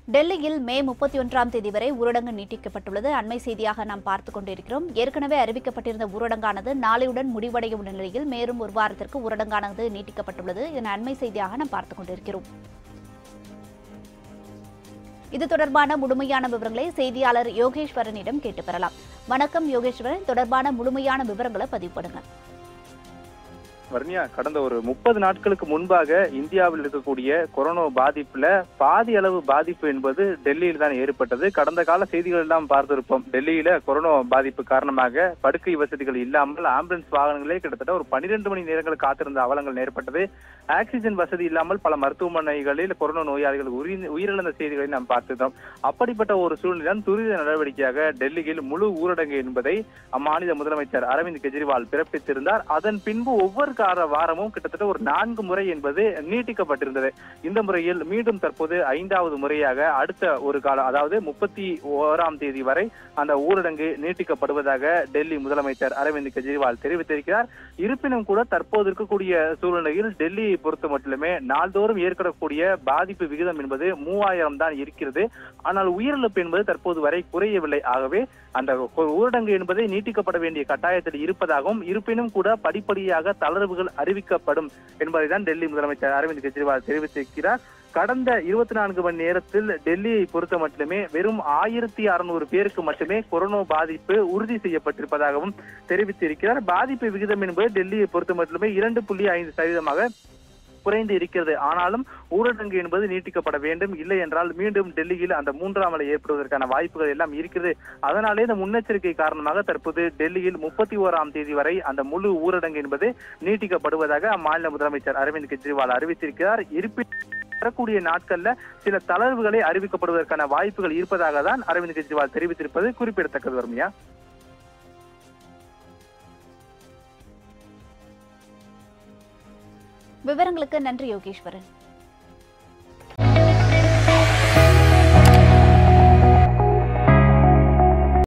டெல்லியில் மே முப்பத்தி ஒன்றாம் தேதி வரை ஊரடங்கு நீட்டிக்கப்பட்டுள்ளது அண்மை செய்தியாக நாம் பார்த்துக் கொண்டிருக்கிறோம் ஏற்கனவே அறிவிக்கப்பட்டிருந்த ஊரடங்கானது நாளையுடன் முடிவடைய உள்ள நிலையில் மேலும் ஒரு வாரத்திற்கு ஊரடங்கானது நீட்டிக்கப்பட்டுள்ளது இதன் அண்மை செய்தியாக நாம் பார்த்துக் கொண்டிருக்கிறோம் இது தொடர்பான முழுமையான விவரங்களை செய்தியாளர் யோகேஸ்வரனிடம் கேட்டு பெறலாம் வணக்கம் யோகேஸ்வரன் தொடர்பான முழுமையான விவரங்களை பதிவு பண்ணுங்க வர்ணியா கடந்த ஒரு முப்பது நாட்களுக்கு முன்பாக இந்தியாவில் இருக்கக்கூடிய கொரோனா பாதிப்புல பாதி அளவு பாதிப்பு என்பது டெல்லியில் தான் ஏற்பட்டது கடந்த கால செய்திகள் எல்லாம் பார்த்திருப்போம் டெல்லியில கொரோனா பாதிப்பு காரணமாக படுக்கை வசதிகள் இல்லாமல் ஆம்புலன்ஸ் வாகனங்களே கிட்டத்தட்ட ஒரு பனிரெண்டு மணி நேரங்கள் காத்திருந்த அவலங்கள் ஏற்பட்டது ஆக்சிஜன் வசதி இல்லாமல் பல மருத்துவமனைகளில் கொரோனா நோயாளிகள் உயிர் உயிரிழந்த செய்திகளை நாம் பார்த்திருந்தோம் அப்படிப்பட்ட ஒரு சூழ்நிலையில் துரித நடவடிக்கையாக டெல்லியில் முழு ஊரடங்கு என்பதை அம்மாநில முதலமைச்சர் அரவிந்த் கெஜ்ரிவால் பிறப்பித்திருந்தார் அதன் பின்பு ஒவ்வொரு கார வாரமும் கிட்டத்தட்ட ஒரு நான்கு முறை என்பது நீட்டிக்கப்பட்டிருந்தது இந்த முறையில் மீண்டும் தற்போது ஐந்தாவது முறையாக அடுத்த ஒரு காலம் அதாவது முப்பத்தி ஓராம் தேதி வரை அந்த ஊரடங்கு நீட்டிக்கப்படுவதாக டெல்லி முதலமைச்சர் அரவிந்த் கெஜ்ரிவால் தெரிவித்திருக்கிறார் இருப்பினும் கூட தற்போது இருக்கக்கூடிய சூழ்நிலையில் டெல்லியை பொறுத்த மட்டுமே நாள்தோறும் ஏற்படக்கூடிய பாதிப்பு விகிதம் என்பது மூவாயிரம் தான் இருக்கிறது ஆனால் உயிரிழப்பு என்பது தற்போது வரை குறையவில்லை ஆகவே அந்த ஊரடங்கு என்பதை நீட்டிக்கப்பட வேண்டிய கட்டாயத்தில் இருப்பதாகவும் இருப்பினும் கூட படிப்படியாக தளர்வுகள் அறிவிக்கப்படும் என்பதை தான் டெல்லி முதலமைச்சர் அரவிந்த் கெஜ்ரிவால் தெரிவித்திருக்கிறார் கடந்த இருபத்தி நான்கு மணி நேரத்தில் டெல்லியை பொறுத்த மட்டுமே வெறும் ஆயிரத்தி அறுநூறு பேருக்கு மட்டுமே கொரோனா பாதிப்பு உறுதி செய்யப்பட்டிருப்பதாகவும் தெரிவித்திருக்கிறார் பாதிப்பு விகிதம் என்பது டெல்லியை பொறுத்த மட்டுமே இரண்டு புள்ளி ஐந்து சதவீதமாக குறைந்து இருக்கிறது ஆனாலும் ஊரடங்கு என்பது நீட்டிக்கப்பட வேண்டும் இல்லை என்றால் மீண்டும் டெல்லியில் அந்த மூன்றாம் அலை ஏற்படுவதற்கான வாய்ப்புகள் எல்லாம் இருக்கிறது அதனாலே இந்த முன்னெச்சரிக்கை காரணமாக தற்போது டெல்லியில் முப்பத்தி ஓராம் தேதி வரை அந்த முழு ஊரடங்கு என்பது நீட்டிக்கப்படுவதாக அம்மாநில முதலமைச்சர் அரவிந்த் கெஜ்ரிவால் அறிவித்திருக்கிறார் இருப்பினும் வரக்கூடிய நாட்கள்ல சில தளர்வுகளை அறிவிக்கப்படுவதற்கான வாய்ப்புகள் இருப்பதாக தான் அரவிந்த் கெஜ்ரிவால் தெரிவித்திருப்பது குறிப்பிடத்தக்கது வர்மியா விவரங்களுக்கு நன்றி யோகேஸ்வரன்